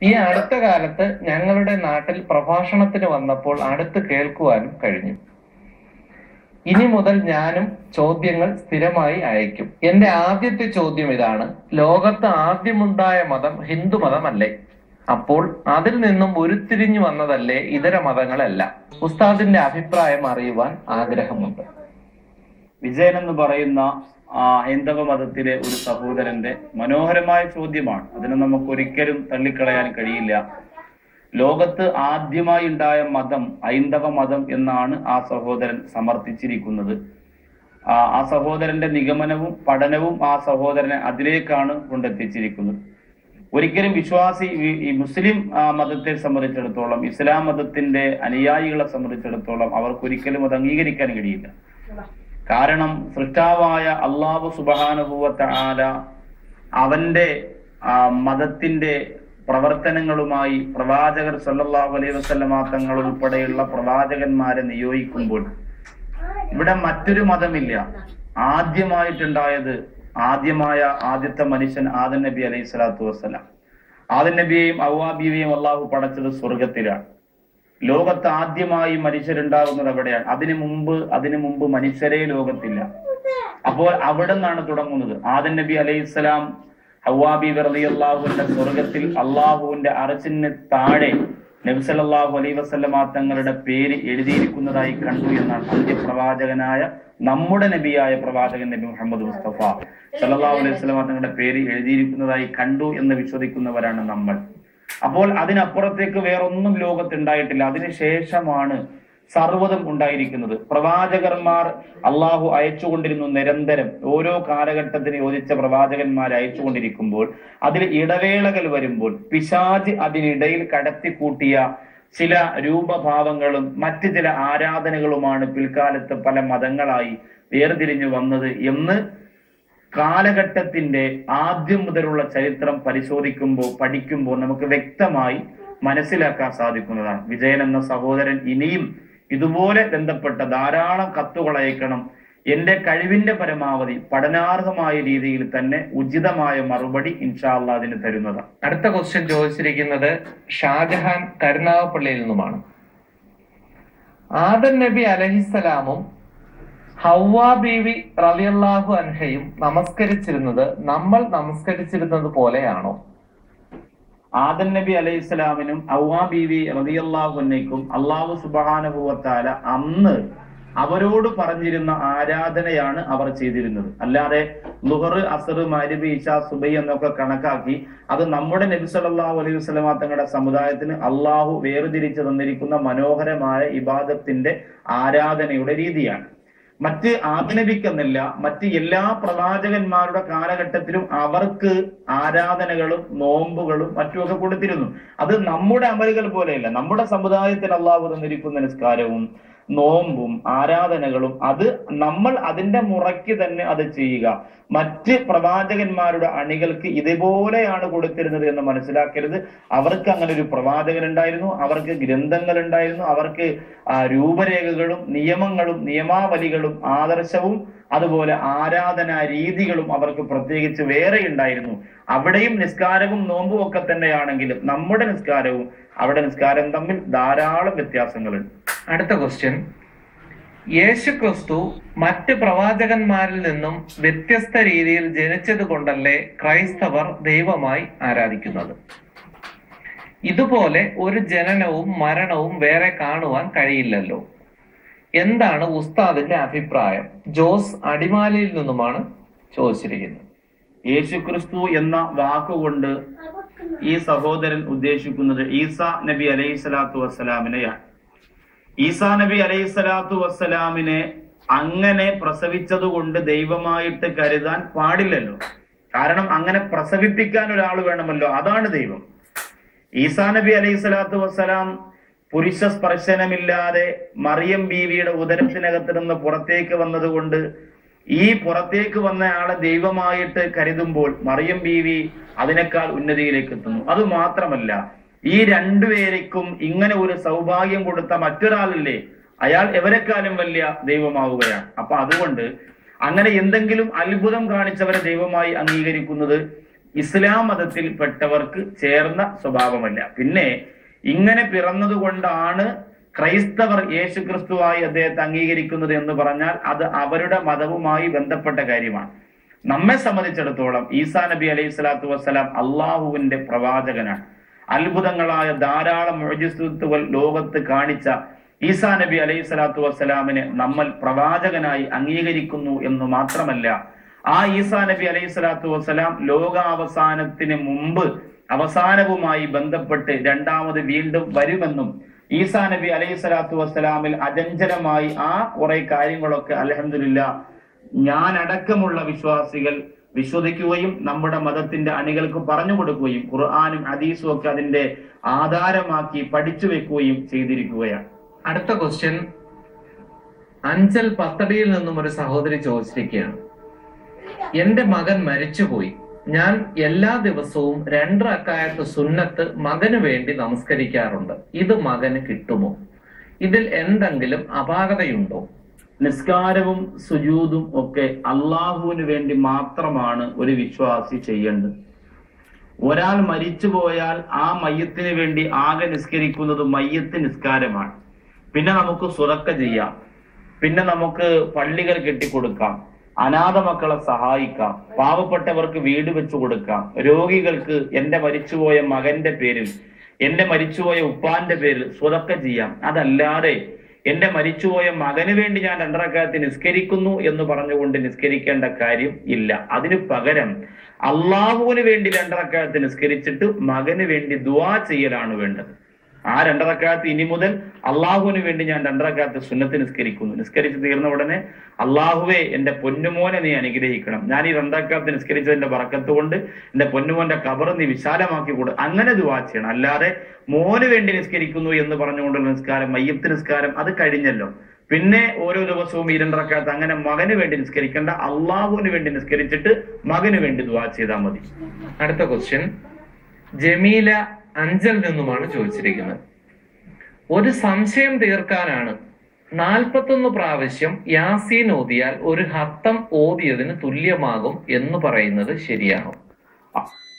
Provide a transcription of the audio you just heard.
ഈ അടുത്ത കാലത്ത് ഞങ്ങളുടെ നാട്ടിൽ പ്രഭാഷണത്തിന് വന്നപ്പോൾ അടുത്ത് കേൾക്കുവാനും കഴിഞ്ഞു ഇനി മുതൽ ഞാനും ചോദ്യങ്ങൾ സ്ഥിരമായി അയക്കും എന്റെ ആദ്യത്തെ ചോദ്യം ഇതാണ് ലോകത്ത് ആദ്യമുണ്ടായ മതം ഹിന്ദു മതമല്ലേ അപ്പോൾ അതിൽ നിന്നും ഉരുത്തിരിഞ്ഞു വന്നതല്ലേ ഇതര മതങ്ങളല്ല ഉസ്താദിന്റെ അഭിപ്രായം അറിയുവാൻ ആഗ്രഹമുണ്ട് വിജയൻ എന്ന് പറയുന്ന ആ ഹൈന്ദവ മതത്തിലെ ഒരു സഹോദരന്റെ മനോഹരമായ ചോദ്യമാണ് അതിനെ നമുക്ക് ഒരിക്കലും തള്ളിക്കളയാൻ കഴിയില്ല ലോകത്ത് ആദ്യമായി ഉണ്ടായ മതം ഹൈന്ദവ മതം എന്നാണ് ആ സഹോദരൻ സമർത്ഥിച്ചിരിക്കുന്നത് ആ ആ സഹോദരന്റെ നിഗമനവും പഠനവും ആ സഹോദരനെ അതിലേക്കാണ് കൊണ്ടെത്തിച്ചിരിക്കുന്നത് ഒരിക്കലും വിശ്വാസി ഈ- ഈ മുസ്ലിം ആ, മതത്തെ സംബന്ധിച്ചിടത്തോളം ഇസ്ലാം മതത്തിന്റെ അനുയായികളെ സംബന്ധിച്ചിടത്തോളം അവർക്ക് ഒരിക്കലും അത് അംഗീകരിക്കാൻ കഴിയില്ല കാരണം സൃഷ്ടാവായ അള്ളാഹു സുബാനുഭൂവത്ത ആല അവന്റെ ആ, മതത്തിന്റെ പ്രവർത്തനങ്ങളുമായി പ്രവാചകർ സല്ലല്ലാഹു അലൈഹി വസല്ലമ തങ്ങൾ ഉൾപ്പെടെയുള്ള പ്രവാചകന്മാരെ നിയോഗിക്കുമ്പോൾ ഇവിടെ മറ്റൊരു മതമില്ല ആദ്യമായിട്ടുണ്ടായത് ആദ്യമായ ആദ്യത്തെ മനുഷ്യൻ ആദൻ നബി അലൈഹി സ്വലാത്തു വസ്സലാം ആദൻ നബിയെയും ഔവാബിയെയും അള്ളാഹു പടച്ചത് സ്വർഗത്തിലാണ് ലോകത്ത് ആദ്യമായി മനുഷ്യരുണ്ടാകുന്നത് എവിടെയാണ് അതിനു മുമ്പ് അതിനു മുമ്പ് മനുഷ്യരെ ലോകത്തില്ല അപ്പോൾ അവിടെ നിന്നാണ് തുടങ്ങുന്നത് ആദൻ നബി അലൈഹി സ്വലാം ഹവാബി വെറുതെ അള്ളാഹുവിന്റെ സ്വർഗത്തിൽ അള്ളാഹുവിന്റെ അറച്ചിന് താഴെ നബ്സലല്ലാഹു അലൈ വസല്ലമ തങ്ങളുടെ പേര് എഴുതിയിരിക്കുന്നതായി കണ്ടു എന്നാണ് അന്ത്യപ്രവാചകനായ നമ്മുടെ നബിയായ പ്രവാചകൻ നബി മുഹമ്മദ് മുസ്തഫ സല്ലല്ലാഹു അലൈഹി വസല്ലമ തങ്ങളുടെ പേര് എഴുതിയിരിക്കുന്നതായി കണ്ടു എന്ന് വിശ്വസിക്കുന്നവരാണ് നമ്മൾ അപ്പോൾ അതിനപ്പുറത്തേക്ക് വേറൊന്നും ലോകത്തുണ്ടായിട്ടില്ല അതിനുശേഷമാണ് സർവ്വതും ഉണ്ടായിരിക്കുന്നത് പ്രവാചകന്മാർ അള്ളാഹു അയച്ചുകൊണ്ടിരുന്നു നിരന്തരം ഓരോ കാലഘട്ടത്തിന് യോജിച്ച പ്രവാചകന്മാർ അയച്ചുകൊണ്ടിരിക്കുമ്പോൾ അതിൽ ഇടവേളകൾ വരുമ്പോൾ പിശാജ് അതിനിടയിൽ കടത്തിക്കൂട്ടിയ ചില രൂപഭാവങ്ങളും മറ്റ് ചില ആരാധനകളുമാണ് പിൽക്കാലത്ത് പല മതങ്ങളായി വേർതിരിഞ്ഞു വന്നത് എന്ന് കാലഘട്ടത്തിന്റെ ആദ്യം മുതലുള്ള ചരിത്രം പരിശോധിക്കുമ്പോൾ പഠിക്കുമ്പോൾ നമുക്ക് വ്യക്തമായി മനസ്സിലാക്കാൻ സാധിക്കുന്നതാണ് വിജയൻ എന്ന സഹോദരൻ ഇനിയും ഇതുപോലെ ബന്ധപ്പെട്ട ധാരാളം കത്തുകൾ അയക്കണം എന്റെ കഴിവിന്റെ പരമാവധി പഠനാർഹമായ രീതിയിൽ തന്നെ ഉചിതമായ മറുപടി ഇൻഷാല്ല അതിന് തരുന്നതാണ് അടുത്ത ക്വസ്റ്റ്യൻ ചോദിച്ചിരിക്കുന്നത് ഷാജഹാൻ കരുനാഗപ്പള്ളിയിൽ നിന്നുമാണ് ആദൻ നബി അലഹിസലാമും ഹൗവ ബീവി റളിയല്ലാഹു അൻഹയും നമസ്കരിച്ചിരുന്നത് നമ്മൾ നമസ്കരിച്ചിരുന്നത് പോലെയാണോ ആദൻ നബി അലൈഹി ഇസ്ലാമിനും ഔവാ ബീവി റതിയല്ലാഹുന്നയ്ക്കും അള്ളാഹു സുബാനുഭവത്താല അന്ന് അവരോട് പറഞ്ഞിരുന്ന ആരാധനയാണ് അവർ ചെയ്തിരുന്നത് അല്ലാതെ ലുഹർ അസർ മരിബ് ഇഷ സുബൈ എന്നൊക്കെ കണക്കാക്കി അത് നമ്മുടെ നബി സല്ലല്ലാഹു അലൈഹി വസല്ലമ തങ്ങളുടെ സമുദായത്തിന് അള്ളാഹു വേർതിരിച്ചു തന്നിരിക്കുന്ന മനോഹരമായ ഇബാദത്തിന്റെ ആരാധനയുടെ രീതിയാണ് മറ്റ് ആജ്ഞപിക്കുന്നില്ല മറ്റ് എല്ലാ പ്രവാചകന്മാരുടെ കാലഘട്ടത്തിലും അവർക്ക് ആരാധനകളും നോമ്പുകളും മറ്റുമൊക്കെ കൊടുത്തിരുന്നു അത് നമ്മുടെ അമലുകൾ പോലെയല്ല നമ്മുടെ സമുദായത്തിൽ അള്ളാഹു തന്നിരിക്കുന്ന നിസ്കാരവും നോമ്പും ആരാധനകളും അത് നമ്മൾ അതിന്റെ മുറയ്ക്ക് തന്നെ അത് ചെയ്യുക മറ്റ് പ്രവാചകന്മാരുടെ അണികൾക്ക് ഇതുപോലെയാണ് കൊടുത്തിരുന്നത് എന്ന് മനസ്സിലാക്കരുത് അവർക്ക് അങ്ങനെ ഒരു പ്രവാചകൻ ഉണ്ടായിരുന്നു അവർക്ക് ഗ്രന്ഥങ്ങൾ ഉണ്ടായിരുന്നു അവർക്ക് ആ, രൂപരേഖകളും നിയമങ്ങളും നിയമാവലികളും ആദർശവും അതുപോലെ ആരാധനാ രീതികളും അവർക്ക് പ്രത്യേകിച്ച് വേറെ ഉണ്ടായിരുന്നു അവിടെയും നിസ്കാരവും നോമ്പും ഒക്കെ തന്നെയാണെങ്കിലും നമ്മുടെ നിസ്കാരവും അവിടെ നിസ്കാരം തമ്മിൽ ധാരാളം വ്യത്യാസങ്ങളുണ്ട് അടുത്ത ക്വസ്റ്റ്യൻ യേശു ക്രിസ്തു മറ്റ് പ്രവാചകന്മാരിൽ നിന്നും വ്യത്യസ്ത രീതിയിൽ ജനിച്ചത് കൊണ്ടല്ലേ ക്രൈസ്തവർ ദൈവമായി ആരാധിക്കുന്നത് ഇതുപോലെ ഒരു ജനനവും മരണവും വേറെ കാണുവാൻ കഴിയില്ലല്ലോ എന്താണ് ഉസ്താദിന്റെ അഭിപ്രായം ജോസ് അടിമാലിയിൽ നിന്നുമാണ് ചോദിച്ചിരിക്കുന്നത് യേശുക്രിസ്തു എന്ന വാക്കുകൊണ്ട് ഈ സഹോദരൻ ഉദ്ദേശിക്കുന്നത് ഈസ നബി അലൈഹി സ്വലാത്തു വസ്സലാമിനെയാണ് ഈസാ നബി അലൈഹി സ്വലാത്തു വസ്സലാമിനെ അങ്ങനെ പ്രസവിച്ചത് കൊണ്ട് ദൈവമായിട്ട് കരുതാൻ പാടില്ലല്ലോ കാരണം അങ്ങനെ പ്രസവിപ്പിക്കാൻ ഒരാൾ വേണമല്ലോ അതാണ് ദൈവം ഈസാ നബി അലൈഹി സ്വലാത്തു വസ്സലാം പുരുഷ സ്പർശനമില്ലാതെ മറിയം ബീവിയുടെ ഉദരത്തിനകത്ത് നിന്ന് പുറത്തേക്ക് വന്നതുകൊണ്ട് ഈ പുറത്തേക്ക് വന്ന ആളെ ദൈവമായിട്ട് കരുതുമ്പോൾ മറിയം ബീവി അതിനേക്കാൾ ഉന്നതിയിലേക്ക് എത്തുന്നു അത് മാത്രമല്ല ഈ രണ്ടുപേർക്കും ഇങ്ങനെ ഒരു സൗഭാഗ്യം കൊടുത്ത മറ്റൊരാളില്ലേ അയാൾ എവരെക്കാളും വലിയ ദൈവമാവുകയാണ് അപ്പൊ അതുകൊണ്ട് അങ്ങനെ എന്തെങ്കിലും അത്ഭുതം കാണിച്ചവരെ ദൈവമായി അംഗീകരിക്കുന്നത് ഇസ്ലാം മതത്തിൽപ്പെട്ടവർക്ക് ചേർന്ന സ്വഭാവമല്ല പിന്നെ ഇങ്ങനെ പിറന്നതുകൊണ്ടാണ് ക്രൈസ്തവർ യേശുക്രിസ്തുവായി അദ്ദേഹത്തെ അംഗീകരിക്കുന്നത് എന്ന് പറഞ്ഞാൽ അത് അവരുടെ മതവുമായി ബന്ധപ്പെട്ട കാര്യമാണ് നമ്മെ സംബന്ധിച്ചിടത്തോളം ഈസാ നബി അലൈഹി സ്വലാത്തു വസ്സലാം അള്ളാഹുവിന്റെ പ്രവാചകനാണ് അത്ഭുതങ്ങളായ ധാരാളം മുഴജിസ്തുകൾ ലോകത്ത് കാണിച്ച ഈസാ നബി അലൈഹി സ്വലാത്തു വസ്സലാമിനെ നമ്മൾ പ്രവാചകനായി അംഗീകരിക്കുന്നു എന്ന് മാത്രമല്ല ആ ഈസാ നബി അലൈഹി സ്വലാത്തു വസ്സലാം ലോകാവസാനത്തിന് മുമ്പ് അവസാനവുമായി ബന്ധപ്പെട്ട് രണ്ടാമത് വീണ്ടും വരുമെന്നും ഈസാ നബി അലൈഹി സ്വലാത്തു വസ്സലാമിൽ അചഞ്ചലമായി ആ കുറെ കാര്യങ്ങളൊക്കെ അലഹമില്ല ഞാൻ അടക്കമുള്ള വിശ്വാസികൾ വിശ്വസിക്കുകയും നമ്മുടെ മതത്തിന്റെ അണികൾക്ക് പറഞ്ഞു കൊടുക്കുകയും ഖുർആാനും ഹദീസും ഒക്കെ അതിന്റെ ആധാരമാക്കി പഠിച്ചു വെക്കുകയും ചെയ്തിരിക്കുകയാണ് അടുത്ത ക്വസ്റ്റ്യൻ അഞ്ചൽ പത്തടിയിൽ നിന്നും ഒരു സഹോദരി ചോദിച്ചിരിക്കുകയാണ് എന്റെ മകൻ മരിച്ചുപോയി ഞാൻ എല്ലാ ദിവസവും രണ്ടറക്കായത്ത് സുന്നത്ത് മകന് വേണ്ടി നമസ്കരിക്കാറുണ്ട് ഇത് മകന് കിട്ടുമോ ഇതിൽ എന്തെങ്കിലും അപാകതയുണ്ടോ നിസ്കാരവും സുജൂതും ഒക്കെ അള്ളാഹുവിന് വേണ്ടി മാത്രമാണ് ഒരു വിശ്വാസി ചെയ്യേണ്ടത് ഒരാൾ മരിച്ചു പോയാൽ ആ മയ്യത്തിന് വേണ്ടി ആകെ നിസ്കരിക്കുന്നത് മയ്യത്ത് നിസ്കാരമാണ് പിന്നെ നമുക്ക് സുറക്ക ചെയ്യാം പിന്നെ നമുക്ക് പള്ളികൾ കെട്ടിക്കൊടുക്കാം അനാഥ മക്കളെ സഹായിക്കാം പാവപ്പെട്ടവർക്ക് വീട് വെച്ചു കൊടുക്കാം രോഗികൾക്ക് എന്റെ മരിച്ചുപോയ മകന്റെ പേരിൽ എന്റെ മരിച്ചുപോയ ഉപ്പാന്റെ പേരിൽ സ്വതക്ക ചെയ്യാം അതല്ലാതെ എന്റെ മരിച്ചുപോയ മകന് വേണ്ടി ഞാൻ രണ്ടരക്കാലത്ത് നിസ്കരിക്കുന്നു എന്ന് പറഞ്ഞുകൊണ്ട് നിസ്കരിക്കേണ്ട കാര്യം ഇല്ല അതിനു പകരം അള്ളാഹുവിന് വേണ്ടി രണ്ടരക്കാലത്ത് നിസ്കരിച്ചിട്ട് മകന് വേണ്ടി ദുവാ ചെയ്യലാണ് വേണ്ടത് ആ രണ്ടരക്കാലത്ത് ഇനി മുതൽ അള്ളാഹുവിന് വേണ്ടി ഞാൻ രണ്ടരക്കാലത്ത് സുന്നത്ത് നിസ്കരിക്കുന്നു നിസ്കരിച്ച് തീർന്ന ഉടനെ അള്ളാഹുവെ എന്റെ പൊന്നുമോനെ നീ അനുഗ്രഹിക്കണം ഞാൻ ഈ രണ്ടരക്കാലത്ത് നിസ്കരിച്ചതിന്റെ പറക്കത്ത് കൊണ്ട് എന്റെ പൊന്നുമോന്റെ കബർ നീ വിശാലമാക്കി കൊടു അങ്ങനെ ദുവാ ചെയ്യണം അല്ലാതെ മോന് വേണ്ടി നിസ്കരിക്കുന്നു എന്ന് പറഞ്ഞുകൊണ്ടുള്ള നിസ്കാരം മയ്യത്ത് നിസ്കാരം അത് കഴിഞ്ഞല്ലോ പിന്നെ ഓരോ ദിവസവും ഈ രണ്ടരക്കാലത്ത് അങ്ങനെ മകന് വേണ്ടി നിസ്കരിക്കേണ്ട അള്ളാഹുവിന് വേണ്ടി നിസ്കരിച്ചിട്ട് മകന് വേണ്ടി ദുവാ ചെയ്താൽ മതി അടുത്ത ക്വസ്റ്റ്യൻ ജമീല അഞ്ചൽ നിന്നുമാണ് ചോദിച്ചിരിക്കുന്നത് ഒരു സംശയം തീർക്കാനാണ് നാൽപ്പത്തൊന്ന് പ്രാവശ്യം യാസീൻ ഓതിയാൽ ഒരു ഹത്തം ഓതിയതിന് തുല്യമാകും എന്ന് പറയുന്നത് ശരിയാണോ അ-